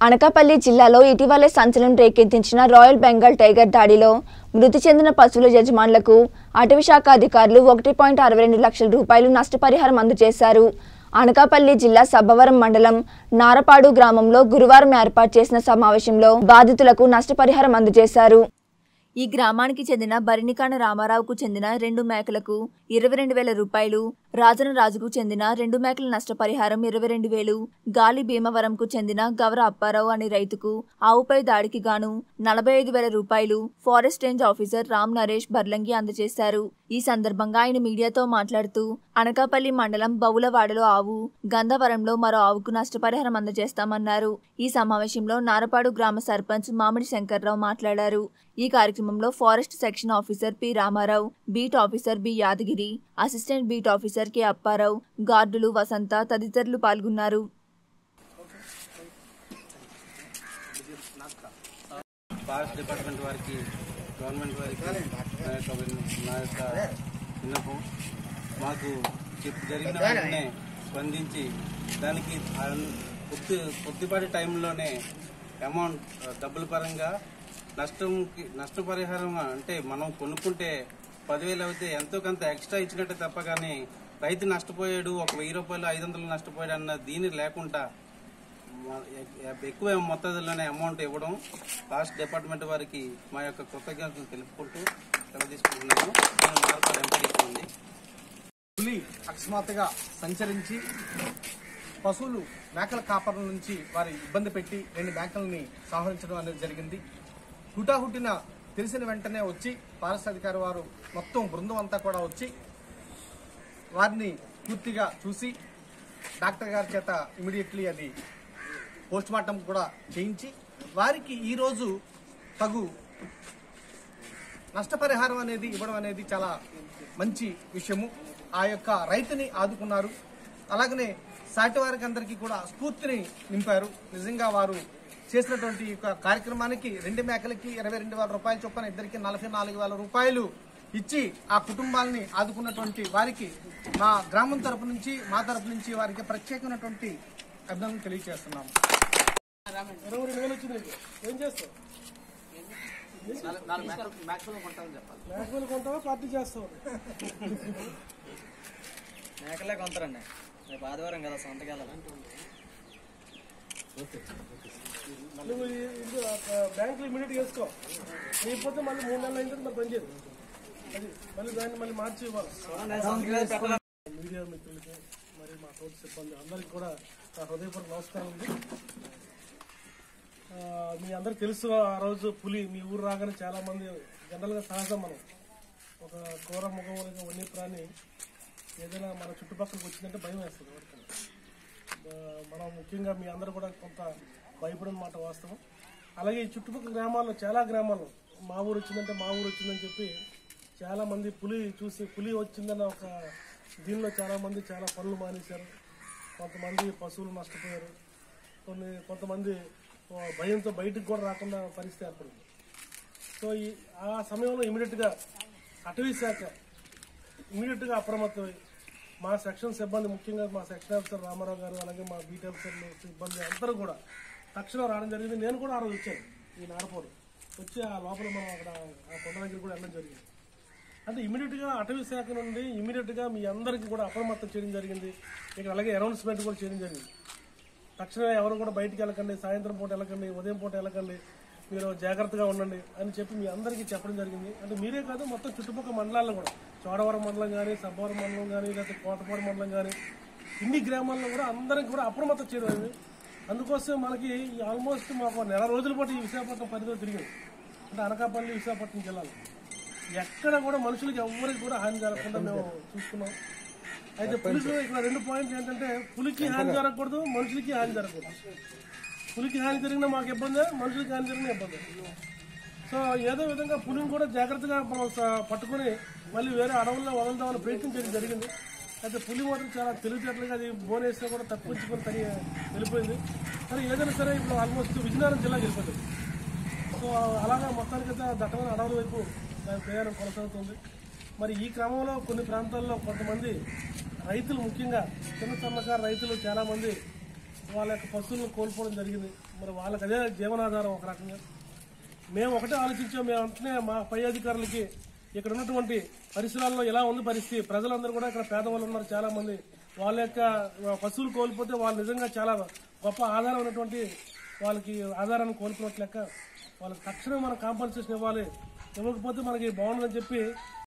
అనకాపల్లి జిల్లాలో ఇటీవలే సంచలనం రేకెత్తించిన రాయల్ బెంగాల్ టైగర్ దాడిలో మృతి చెందిన పశువుల యజమానులకు అటవీ శాఖ అధికారులు ఒకటి పాయింట్ అరవై రెండు లక్షల రూపాయలు నష్టపరిహారం అందజేశారు అనకాపల్లి జిల్లా సబ్బవరం మండలం నారపాడు గ్రామంలో గురువారం ఏర్పాటు చేసిన సమావేశంలో బాధితులకు నష్టపరిహారం అందజేశారు ఈ గ్రామానికి చెందిన బరినికాన రామారావుకు చెందిన రెండు మేకలకు ఇరవై రెండు వేల రూపాయలు రాజన రాజుకు చెందిన రెండు మేకల నష్టపరిహారం ఇరవై రెండు వేలు గాలి భీమవరంకు చెందిన గవర అప్పారావు అనే రైతుకు ఆవుపై దాడికి గాను నలభై ఐదు వేల రూపాయలు forest range officer Ram Naresh Barlangi అందజేశారు ఈ సందర్భంగా ఆయన మీడియాతో మాట్లాడుతూ అనకాపల్లి మండలం బౌలవాడలో ఆవు గంధవరంలో మరో ఆవుకు నష్టపరిహారం అందజేస్తామన్నారు ఈ సమావేశంలో నారపాడు గ్రామ సర్పంచ్ మామిడి శంకర్రావు మాట్లాడారు ఈ కార్యక్రమంలో forest section officer P Ramarao beat officer B Yadagiri assistant beat officer K Apparao గార్డులు వసంత తదితరులు పాల్గొన్నారు ఫారెస్ట్ డిపార్ట్మెంట్ వారికి గవర్నమెంట్ వారికి నా యొక్క విన్న- నా యొక్క విన్నపం మాకు చెప్పు జరిగిన వెంటనే స్పందించి దానికి అన్- కొద్ది కొద్దిపాటి టైంలోనే అమౌంట్ ఆ, డబ్బుల పరంగా నష్టంకి నష్టపరిహారం అంటే మనం కొనుక్కుంటే పదివేలు అయితే ఎంతో కొంత ఎక్స్ట్రా ఇచ్చినట్టే తప్ప కానీ రైతు నష్టపోయాడు ఒక వెయ్యి రూపాయలు ఐదు వందలు నష్టపోయాడు అన్న దీని లేకుండా మ- ఎ- ఎక్కువ మొత్తాదులోనే అమౌంట్ ఇవ్వడం ఫారెస్ట్ డిపార్ట్మెంట్ వారికి మా యొక్క కృతజ్ఞతలు తెలుపుకుంటూ సెలవు తీసుకుంటున్నాను నేను మార్పాడు ఎంపీ పులి అకస్మాత్తుగా సంచరించి పశువులు మేకల కాపర్ల నుంచి వారి ఇబ్బంది పెట్టి రెండు మేకల్ని సంహరించడం అనేది జరిగింది హుటాహుటిన తెలిసిన వెంటనే వచ్చి ఫారెస్ట్ అధికారి వారు మొత్తం బృందం అంతా కూడా వచ్చి వారిని పూర్తిగా చూసి డాక్టర్ గారి చేత ఇమీడియట్లీ అది పోస్ట్ మార్టం కూడా చేయించి వారికి ఈరోజు తగు నష్టపరిహారం అనేది ఇవ్వడం అనేది చాలా మంచి విషయము ఆ యొక్క రైతుని ఆదుకున్నారు అలాగనే సాటి వారికి అందరికీ కూడా స్ఫూర్తిని నింపారు నిజంగా వారు చేసినటువంటి ఈ యొక్క కార్యక్రమానికి రెండు మేకలకి ఇరవై రెండు వేల రూపాయల చొప్పున ఇద్దరికి నలభై నాలుగు వేల రూపాయలు ఇచ్చి ఆ కుటుంబాలని ఆదుకున్నటువంటి వారికి మా గ్రామం తరపు నుంచి మా తరపు నుంచి వారికి ప్రత్యేకమైనటువంటి అభినందనలు తెలియజేస్తున్నాము ఇరవై రెండు వేలు వచ్చింది ఏం చేస్తావు మేకలు కొంటావా పార్టీ చేస్తావు మేకలే కొంటారండి రేపు ఆదివారం కదా సొంతకి వెళ్ళాలి నువ్వు ఈ- ఇది బ్యాంకులో ఇమీడియట్ చేసుకో లేకపోతే మళ్ళీ మూడు నెలలు అయిన తర్వాత మరి పనిచేయదు అది మళ్ళీ దాన్ని మళ్ళీ మార్చి ఇవ్వాలి మీడియా మిత్రులకి మరి మా తోటి సిబ్బంది అందరికి కూడా నా హృదయపూర్వక నమస్కారం ఉంది ఆ, మీ అందరికి తెలుసు ఆ రోజు పులి మీ ఊరు రాగానే చాలా మంది జనరల్గా సహజం మనం ఒక కూర ముఖం వన్య ప్రాణి ఏదైనా మన చుట్టుపక్కలకు వచ్చిందంటే భయం వేస్తుంది ఎవరికైనా ఆ, మనం ముఖ్యంగా మీ అందరూ కూడా కొంత భయపడిన మాట వాస్తవం అలాగే ఈ చుట్టుపక్కల గ్రామాల్లో చాలా గ్రామాల్లో మా ఊరు వచ్చిందంటే మా ఊరు వచ్చిందని చెప్పి చాలా మంది పులి చూసి పులి వచ్చిందన్న ఒక దీనిలో చాలా మంది చాలా పనులు మానేశారు కొంతమంది పశువులు నష్టపోయారు కొన్ని కొంతమంది ఆ, భయంతో బయటకు కూడా రాకుండా పరిస్థితి ఏర్పడింది సో ఈ ఆ సమయంలో ఇమీడియట్గా అటవీ శాఖ ఇమీడియట్గా అప్రమత్తమై మా సెక్షన్ సిబ్బంది ముఖ్యంగా మా సెక్షన్ ఆఫీసర్ రామారావు గారు అలాగే మా బీట్ ఆఫీసర్లు సిబ్బంది అందరూ కూడా తక్షణం రావడం జరిగింది నేను కూడా ఆ రోజు వచ్చాను ఈ నారపోరు వచ్చి ఆ లోపల మనం అక్కడ ఆ కొండ దగ్గర కూడా వెళ్ళడం జరిగింది అంటే ఇమీడియట్గా అటవీ శాఖ నుండి ఇమీడియట్గా మీ అందరికీ కూడా అప్రమత్తం చేయడం జరిగింది ఇక్కడ అలాగే అనౌన్స్మెంట్ కూడా చేయడం జరిగింది తక్షణమే ఎవరు కూడా బయటికి వెళ్ళకండి సాయంత్రం పూట వెళ్ళకండి ఉదయం పూట వెళ్ళకండి మీరు జాగ్రత్తగా ఉండండి అని చెప్పి మీ అందరికీ చెప్పడం జరిగింది అంటే మీరే కాదు మొత్తం చుట్టుపక్కల మండలాల్లో కూడా చోడవరం మండలం కానీ సబ్బవరం మండలం కానీ లేకపోతే కోటపాడు మండలం కానీ ఇన్ని గ్రామాల్లో కూడా అందరికి కూడా అప్రమత్తం చేయడం అయింది అందుకోసం మనకి ఈ ఆల్మోస్ట్ మాకు ఒక నెల రోజుల పాటు ఈ విశాఖపట్నం పరిధిలో తిరిగింది అంటే అనకాపల్లి విశాఖపట్నం జిల్లాలో ఎక్కడ కూడా మనుషులకి ఎవరికి కూడా హాని జరగకుండా మేము చూసుకున్నాం అయితే పులికి ఇక్కడ రెండు పాయింట్స్ ఏంటంటే పులికి హాని జరగకూడదు మనుషులకి హాని జరగకూడదు పులికి హాని జరిగినా మాకు ఇబ్బంది మనుషులకి హాని జరిగినా ఇబ్బంది సో ఏదో విధంగా పులిని కూడా జాగ్రత్తగా మనం స- పట్టుకొని మళ్ళీ వేరే అడవుల్లో వదలదామని ప్రయత్నం చేయడం జరిగింది అయితే పులి మాత్రం చాలా తెలివితేటలుగా అది బోనేస్తే కూడా తప్పించుకొని తని వెళ్ళిపోయింది సరే ఏదైనా సరే ఇప్పుడు ఆల్మోస్ట్ విజయనగరం జిల్లాకి వెళ్ళిపోతుంది సో అలాగా మొత్తానికైతే దట్టమైన అడవుల వైపు దాని ప్రయాణం కొనసాగుతుంది మరి ఈ క్రమంలో కొన్ని ప్రాంతాల్లో కొంతమంది రైతులు ముఖ్యంగా చిన్న సన్నకారు రైతులు చాలామంది వాళ్ళ యొక్క పశువులను కోల్పోవడం జరిగింది మరి వాళ్ళకి అదే జీవనాధారం ఒక రకంగా మేము ఒకటే ఆలోచించాం మేము అంటనే మా పై అధికారులకి ఇక్కడ ఉన్నటువంటి పరిసరాల్లో ఎలా ఉంది పరిస్థితి ప్రజలందరూ కూడా ఇక్కడ పేదవాళ్ళు ఉన్నారు చాలా మంది వాళ్ళ యొక్క పశువులు కోల్పోతే వాళ్ళు నిజంగా చాలా గొప్ప ఆధారం ఉన్నటువంటి వాళ్ళకి ఆధారాన్ని కోల్పోయినట్లు లెక్క వాళ్ళకి తక్షణం మనం కాంపన్సేషన్ ఇవ్వాలి ఇవ్వకపోతే మనకి బాగుండదని చెప్పి